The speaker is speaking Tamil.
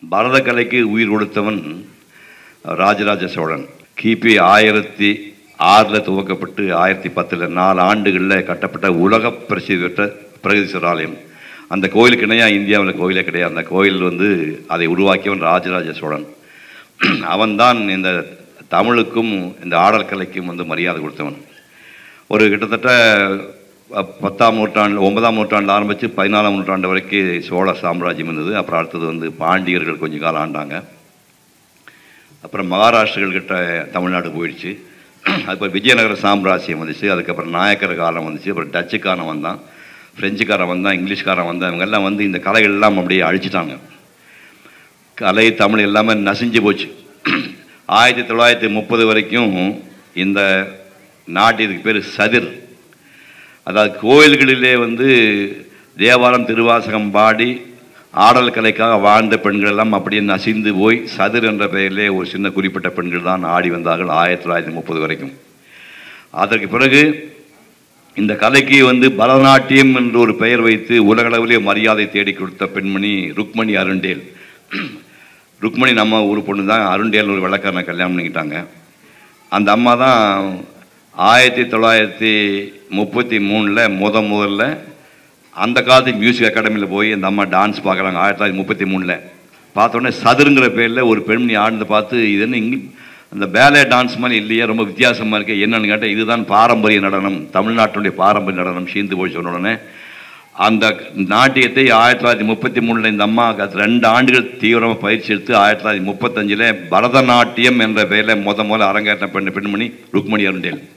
பரத கலைக்கு உயிர் கொடுத்தவன் ராஜராஜ சோழன் கிபி ஆயிரத்தி ஆறில் துவக்கப்பட்டு ஆயிரத்தி பத்தில் நாலு ஆண்டுகளில் கட்டப்பட்ட உலக பிரசித்தி பெற்ற பிரகதீஸ்வரர் ஆலயம் அந்த கோயிலுக்கு இணையாக இந்தியாவில் கோயிலே கிடையாது அந்த கோயில் வந்து அதை உருவாக்கியவன் ராஜராஜ சோழன் அவன்தான் இந்த தமிழுக்கும் இந்த ஆடல் கலைக்கும் வந்து மரியாதை கொடுத்தவன் ஒரு கிட்டத்தட்ட அஹ், பத்தாம் நூற்றாண்டு ஒன்பதாம் நூற்றாண்டு ஆரம்பித்து பதினாலாம் நூற்றாண்டு வரைக்கும் சோழ சாம்ராஜ்யம் இருந்தது அப்புறம் அடுத்தது வந்து பாண்டியர்கள் கொஞ்ச காலம் ஆண்டாங்க அப்புறம் மகாராஷ்டிரர்கள் கிட்ட தமிழ்நாடு போயிடுச்சு அதுக்கப்புறம் விஜயநகர சாம்ராஜ்யம் வந்துச்சு அதுக்கப்புறம் நாயக்கர் காலம் வந்துச்சு அப்புறம் டச்சுக்காரன் வந்தான் பிரெஞ்சுக்காரன் வந்தான் இங்கிலீஷ்காரன் வந்தான் இவங்க எல்லாம் வந்து இந்த கலைகள் எல்லாம் அப்படியே அழிச்சிட்டாங்க கலை தமிழ் எல்லாமே நசிஞ்சு போச்சு ஆயிரத்தி தொள்ளாயிரத்தி முப்பது வரைக்கும் இந்த நாட்டிற்கு பேர் சதிர் அதாவது கோயில்களிலே வந்து தேவாரம் திருவாசகம் பாடி ஆடல் கலைக்காக வாழ்ந்த பெண்கள் எல்லாம் அப்படியே நசிந்து போய் சதிர் என்ற பெயரிலே ஒரு சின்ன குறிப்பிட்ட பெண்கள் தான் ஆடி வந்தார்கள் ஆயிரத்தி தொள்ளாயிரத்தி முப்பது வரைக்கும் அதற்கு பிறகு இந்த கலைக்கு வந்து பரதநாட்டியம் என்று ஒரு பெயர் வைத்து உலகளவிலே மரியாதை தேடி கொடுத்த பெண்மணி ருக்மணி அருண்டேல் ருக்மணி நம்ம ஊர் பொண்ணு தான் அருண்டேல் ஒரு வெள்ளக்காரனை கல்யாணம் பண்ணிக்கிட்டாங்க அந்த அம்மா தான் ஆயிரத்தி தொள்ளாயிரத்தி முப்பத்தி மூணில் முத முதல்ல அந்த காலத்து மியூசிக் அகாடமியில் போய் அந்த அம்மா டான்ஸ் பார்க்குறாங்க ஆயிரத்தி தொள்ளாயிரத்தி முப்பத்தி மூணில் பார்த்தோன்னே சதுருங்கிற பேரில் ஒரு பெண்மணி ஆடினதை பார்த்து இது என்ன இங்கே அந்த பேலே டான்ஸ் மாதிரி இல்லையே ரொம்ப வித்தியாசமாக இருக்கு என்னன்னு கேட்டால் இதுதான் பாரம்பரிய நடனம் தமிழ்நாட்டுடைய பாரம்பரிய நடனம் சீந்து போய் சொன்ன உடனே அந்த நாட்டியத்தை ஆயிரத்தி தொள்ளாயிரத்தி முப்பத்தி மூணில் இந்த அம்மா அது ரெண்டு ஆண்டுகள் தீவிரமாக பயிற்சி எடுத்து ஆயிரத்தி தொள்ளாயிரத்தி முப்பத்தஞ்சில் பரதநாட்டியம் என்ற பெயரில் முத முதல்ல அரங்கேற்ற பெண் பெண்மணி ருக்மணி அருண்டேல்